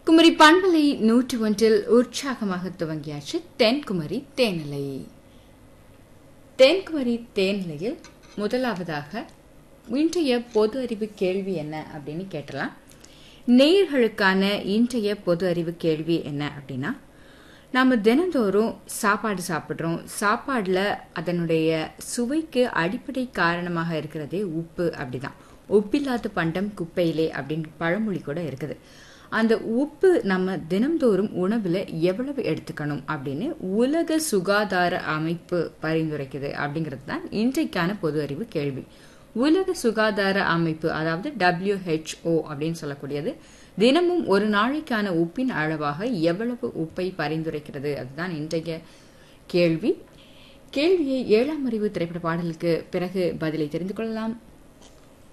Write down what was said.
குமரி பண்பலை நூற்று ஒன்றில் உற்சாகமாக துவங்கியாச்சு தென்குமரி தேனிலை தென்குமரி தேனிலையில் முதலாவதாக இன்றைய பொது அறிவு கேள்வி என்ன அப்படின்னு கேட்டலாம் நேயர்களுக்கான இன்றைய பொது அறிவு கேள்வி என்ன அப்படின்னா நாம் தினந்தோறும் சாப்பாடு சாப்பிட்றோம் சாப்பாடில் அதனுடைய சுவைக்கு அடிப்படை காரணமாக இருக்கிறதே உப்பு அப்படிதான் உப்பில்லாத பண்டம் குப்பையிலே அப்படின்னு பழமொழி கூட இருக்குது அந்த உப்பு நம்ம தினம்தோறும் உணவில் எவ்வளவு எடுத்துக்கணும் அப்படின்னு உலக சுகாதார அமைப்பு பரிந்துரைக்குது அப்படிங்கிறது தான் இன்றைக்கான பொது அறிவு கேள்வி உலக சுகாதார அமைப்பு அதாவது டபிள்யூஹெச்ஓ அப்படின்னு சொல்லக்கூடியது தினமும் ஒரு நாளைக்கான உப்பின் அளவாக எவ்வளவு உப்பை பரிந்துரைக்கிறது அதுதான் இன்றைய கேள்வி கேள்வியை ஏழாம் அறிவு திரைப்பட பாடலுக்கு பிறகு பதிலை தெரிந்து கொள்ளலாம்